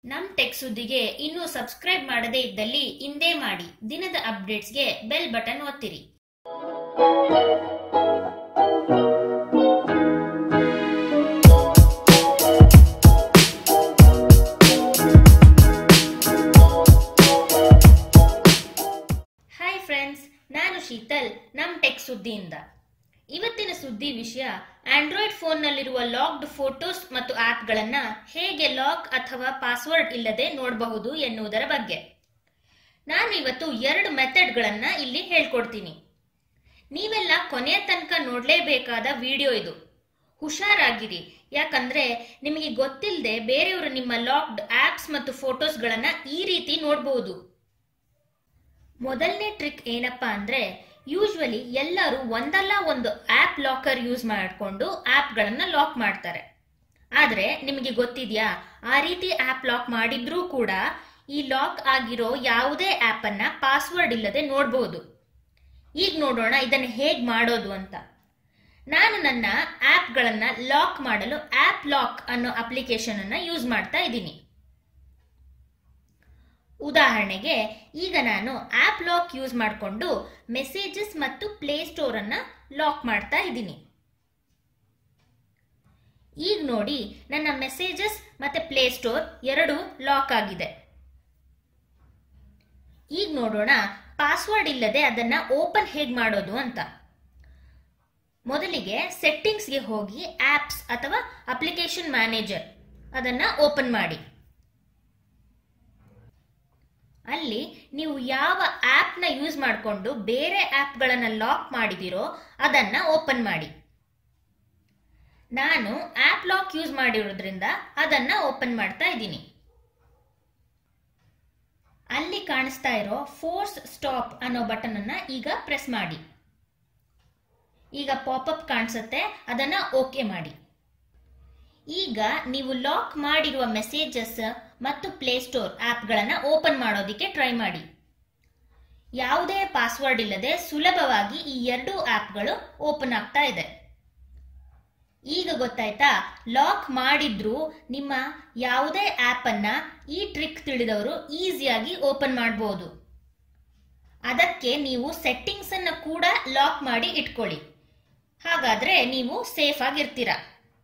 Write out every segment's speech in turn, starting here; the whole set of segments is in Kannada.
ನಮ್ ಟೆಕ್ ಸುದ್ದಿಗೆ ಇನ್ನೂ ಸಬ್ಸ್ಕ್ರೈಬ್ ಮಾಡದೇ ಇದ್ದಲ್ಲಿ ಇಂದೇ ಮಾಡಿ ದಿನದ ಅಪ್ಡೇಟ್ಸ್ಗೆ ಬೆಲ್ ಬಟನ್ ಒತ್ತಿರಿ ಹಾಯ್ ಫ್ರೆಂಡ್ಸ್ ನಾನು ಶೀತಲ್ ನಮ್ ಟೆಕ್ ಸುದ್ದಿಯಿಂದ ಇವತ್ತಿನ ಸುದ್ದಿ ವಿಷಯ ಆಂಡ್ರಾಯ್ಡ್ ಫೋನ್ನಲ್ಲಿರುವ ಲಾಕ್ಡ್ ಫೋಟೋಸ್ ಮತ್ತು ಆಪ್ಗಳನ್ನ ಹೇಗೆ ಲಾಕ್ ಅಥವಾ ಪಾಸ್ವರ್ಡ್ ಇಲ್ಲದೆ ನೋಡಬಹುದು ಎನ್ನುವುದರ ಬಗ್ಗೆ ನಾನು ಇವತ್ತು ಎರಡು ಮೆಥಡ್ಗಳನ್ನ ಇಲ್ಲಿ ಹೇಳ್ಕೊಡ್ತೀನಿ ನೀವೆಲ್ಲ ಕೊನೆಯ ತನಕ ನೋಡಲೇಬೇಕಾದ ವಿಡಿಯೋ ಇದು ಹುಷಾರಾಗಿರಿ ಯಾಕಂದ್ರೆ ನಿಮಗೆ ಗೊತ್ತಿಲ್ಲದೆ ಬೇರೆಯವರು ನಿಮ್ಮ ಲಾಕ್ಡ್ ಆಪ್ಸ್ ಮತ್ತು ಫೋಟೋಸ್ಗಳನ್ನ ಈ ರೀತಿ ನೋಡಬಹುದು ಮೊದಲನೇ ಟ್ರಿಕ್ ಏನಪ್ಪಾ ಅಂದ್ರೆ ಯೂಶ್ವಲಿ ಎಲ್ಲರೂ ಒಂದಲ್ಲ ಒಂದು ಆಪ್ ಲಾಕರ್ ಯೂಸ್ ಮಾಡಿಕೊಂಡು ಆಪ್ಗಳನ್ನ ಲಾಕ್ ಮಾಡ್ತಾರೆ ಆದ್ರೆ ನಿಮಗೆ ಗೊತ್ತಿದ್ಯಾ ಆ ರೀತಿ ಆಪ್ ಲಾಕ್ ಮಾಡಿದ್ರೂ ಕೂಡ ಈ ಲಾಕ್ ಆಗಿರೋ ಯಾವುದೇ ಆಪ್ ಅನ್ನ ಪಾಸ್ವರ್ಡ್ ಇಲ್ಲದೆ ನೋಡಬಹುದು ಈಗ ನೋಡೋಣ ಇದನ್ನ ಹೇಗ್ ಮಾಡೋದು ಅಂತ ನಾನು ನನ್ನ ಆಪ್ಗಳನ್ನ ಲಾಕ್ ಮಾಡಲು ಆಪ್ ಲಾಕ್ ಅನ್ನೋ ಅಪ್ಲಿಕೇಶನ್ ಅನ್ನ ಯೂಸ್ ಮಾಡ್ತಾ ಇದ್ದೀನಿ ಉದಾಹರಣೆಗೆ ಈಗ ನಾನು ಆಪ್ ಲಾಕ್ ಯೂಸ್ ಮಾಡಿಕೊಂಡು ಮೆಸೇಜಸ್ ಮತ್ತು ಪ್ಲೇ ಸ್ಟೋರ್ ಅನ್ನ ಲಾಕ್ ಮಾಡ್ತಾ ಇದ್ದೀನಿ ಈಗ ನೋಡಿ ನನ್ನ ಮೆಸೇಜಸ್ ಮತ್ತೆ ಪ್ಲೇ ಸ್ಟೋರ್ ಎರಡು ಲಾಕ್ ಆಗಿದೆ ಈಗ ನೋಡೋಣ ಪಾಸ್ವರ್ಡ್ ಇಲ್ಲದೆ ಅದನ್ನ ಓಪನ್ ಹೇಗ್ ಮಾಡೋದು ಅಂತ ಮೊದಲಿಗೆ ಸೆಟ್ಟಿಂಗ್ಸ್ಗೆ ಹೋಗಿ ಆಪ್ಸ್ ಅಥವಾ ಅಪ್ಲಿಕೇಶನ್ ಮ್ಯಾನೇಜರ್ ಅದನ್ನ ಓಪನ್ ಮಾಡಿ ಅಲ್ಲಿ ನೀವು ಯಾವ ಆಪ್ನ ಯೂಸ್ ಮಾಡಿಕೊಂಡು ಬೇರೆ ಆಪ್ಗಳನ್ನು ಲಾಕ್ ಮಾಡಿದಿರೋ ಅದನ್ನ ಓಪನ್ ಮಾಡಿ ನಾನು ಆಪ್ ಲಾಕ್ ಯೂಸ್ ಮಾಡಿರೋದ್ರಿಂದ ಅದನ್ನ ಓಪನ್ ಮಾಡ್ತಾ ಇದ್ದೀನಿ ಅಲ್ಲಿ ಕಾಣಿಸ್ತಾ ಇರೋ ಫೋರ್ಸ್ ಸ್ಟಾಪ್ ಅನ್ನೋ ಬಟನ್ ಅನ್ನ ಈಗ ಪ್ರೆಸ್ ಮಾಡಿ ಈಗ ಪಾಪಪ್ ಕಾಣಿಸುತ್ತೆ ಅದನ್ನ ಓಕೆ ಮಾಡಿ ಈಗ ನೀವು ಲಾಕ್ ಮಾಡಿರುವ ಮೆಸೇಜಸ್ ಮತ್ತು ಪ್ಲೇ ಸ್ಟೋರ್ ಆಪ್ಗಳನ್ನು ಓಪನ್ ಮಾಡೋದಕ್ಕೆ ಟ್ರೈ ಮಾಡಿ ಯಾವುದೇ ಪಾಸ್ವರ್ಡ್ ಇಲ್ಲದೆ ಸುಲಭವಾಗಿ ಈ ಎರಡು ಆಪ್ಗಳು ಓಪನ್ ಆಗ್ತಾ ಇದೆ ಈಗ ಗೊತ್ತಾಯ್ತಾ ಲಾಕ್ ಮಾಡಿದ್ರೂ ನಿಮ್ಮ ಯಾವುದೇ ಆಪ್ ಅನ್ನ ಈ ಟ್ರಿಕ್ ತಿಳಿದವರು ಈಸಿಯಾಗಿ ಓಪನ್ ಮಾಡಬಹುದು ಅದಕ್ಕೆ ನೀವು ಸೆಟ್ಟಿಂಗ್ಸ್ ಅನ್ನ ಕೂಡ ಲಾಕ್ ಮಾಡಿ ಇಟ್ಕೊಳ್ಳಿ ಹಾಗಾದ್ರೆ ನೀವು ಸೇಫ್ ಆಗಿರ್ತೀರಾ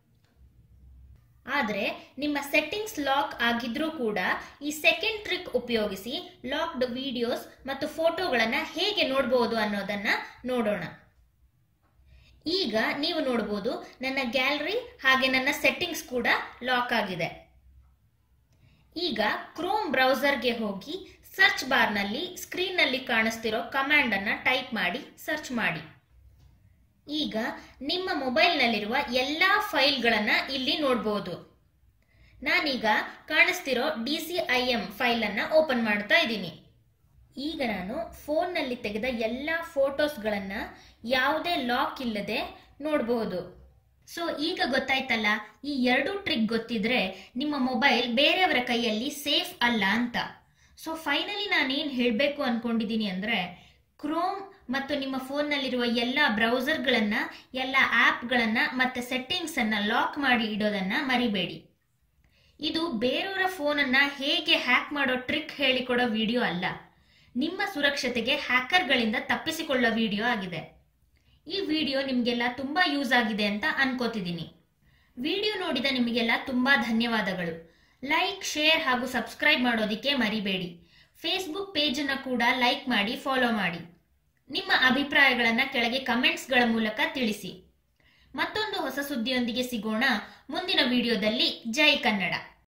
ಆದರೆ ನಿಮ್ಮ ಸೆಟ್ಟಿಂಗ್ಸ್ ಲಾಕ್ ಆಗಿದ್ರೂ ಕೂಡ ಈ ಸೆಕೆಂಡ್ ಟ್ರಿಕ್ ಉಪಯೋಗಿಸಿ ಲಾಕ್ಡ್ ವಿಡಿಯೋಸ್ ಮತ್ತು ಫೋಟೋಗಳನ್ನು ಹೇಗೆ ನೋಡಬಹುದು ಅನ್ನೋದನ್ನ ನೋಡೋಣ ಈಗ ನೀವು ನೋಡಬಹುದು ನನ್ನ ಗ್ಯಾಲರಿ ಹಾಗೆ ನನ್ನ ಸೆಟ್ಟಿಂಗ್ಸ್ ಕೂಡ ಲಾಕ್ ಆಗಿದೆ ಈಗ ಕ್ರೋಮ್ ಬ್ರೌಸರ್ಗೆ ಹೋಗಿ ಸರ್ಚ್ ಬಾರ್ನಲ್ಲಿ ಸ್ಕ್ರೀನ್ನಲ್ಲಿ ಕಾಣಿಸ್ತಿರೋ ಕಮಾಂಡ್ ಅನ್ನ ಟೈಪ್ ಮಾಡಿ ಸರ್ಚ್ ಮಾಡಿ ಈಗ ನಿಮ್ಮ ಮೊಬೈಲ್ನಲ್ಲಿರುವ ಎಲ್ಲ ಫೈಲ್ಗಳನ್ನ ಇಲ್ಲಿ ನೋಡಬಹುದು ನಾನೀಗ ಕಾಣಿಸ್ತಿರೋ D C I M file ಅನ್ನ ಓಪನ್ ಮಾಡ್ತಾ ಇದ್ದೀನಿ ಈಗ ನಾನು ಫೋನ್ನಲ್ಲಿ ತೆಗೆದ ಎಲ್ಲ ಫೋಟೋಸ್ಗಳನ್ನ ಯಾವುದೇ ಲಾಕ್ ಇಲ್ಲದೆ ನೋಡಬಹುದು ಸೊ ಈಗ ಗೊತ್ತಾಯ್ತಲ್ಲ ಈ ಎರಡು ಟ್ರಿಕ್ ಗೊತ್ತಿದ್ರೆ ನಿಮ್ಮ ಮೊಬೈಲ್ ಬೇರೆಯವರ ಕೈಯಲ್ಲಿ ಸೇಫ್ ಅಲ್ಲ ಅಂತ ಸೊ ಫೈನಲಿ ನಾನೇನು ಹೇಳಬೇಕು ಅನ್ಕೊಂಡಿದ್ದೀನಿ ಅಂದ್ರೆ ಕ್ರೋಮ್ ಮತ್ತು ನಿಮ್ಮ ಫೋನ್ನಲ್ಲಿರುವ ಎಲ್ಲ ಬ್ರೌಸರ್ಗಳನ್ನ ಎಲ್ಲ ಆಪ್ಗಳನ್ನ ಮತ್ತೆ ಸೆಟ್ಟಿಂಗ್ಸ್ ಅನ್ನ ಲಾಕ್ ಮಾಡಿ ಇಡೋದನ್ನ ಮರಿಬೇಡಿ ಇದು ಬೇರೆಯವರ ಫೋನನ್ನ ಹೇಗೆ ಹ್ಯಾಕ್ ಮಾಡೋ ಟ್ರಿಕ್ ಹೇಳಿಕೊಡೋ ವಿಡಿಯೋ ಅಲ್ಲ ನಿಮ್ಮ ಸುರಕ್ಷತೆಗೆ ಹ್ಯಾಕರ್ಗಳಿಂದ ತಪ್ಪಿಸಿಕೊಳ್ಳೋ ವಿಡಿಯೋ ಆಗಿದೆ ಈ ವಿಡಿಯೋ ನಿಮಗೆಲ್ಲ ತುಂಬಾ ಯೂಸ್ ಆಗಿದೆ ಅಂತ ಅನ್ಕೋತಿದ್ದೀನಿ ವಿಡಿಯೋ ನೋಡಿದ ನಿಮಗೆಲ್ಲ ತುಂಬಾ ಧನ್ಯವಾದಗಳು ಲೈಕ್ ಶೇರ್ ಹಾಗೂ ಸಬ್ಸ್ಕ್ರೈಬ್ ಮಾಡೋದಿಕ್ಕೆ ಮರಿಬೇಡಿ ಫೇಸ್ಬುಕ್ ಪೇಜನ್ನು ಕೂಡ ಲೈಕ್ ಮಾಡಿ ಫಾಲೋ ಮಾಡಿ ನಿಮ್ಮ ಅಭಿಪ್ರಾಯಗಳನ್ನು ಕೆಳಗೆ ಕಮೆಂಟ್ಸ್ಗಳ ಮೂಲಕ ತಿಳಿಸಿ ಮತ್ತೊಂದು ಹೊಸ ಸುದ್ದಿಯೊಂದಿಗೆ ಸಿಗೋಣ ಮುಂದಿನ ವಿಡಿಯೋದಲ್ಲಿ ಜೈ ಕನ್ನಡ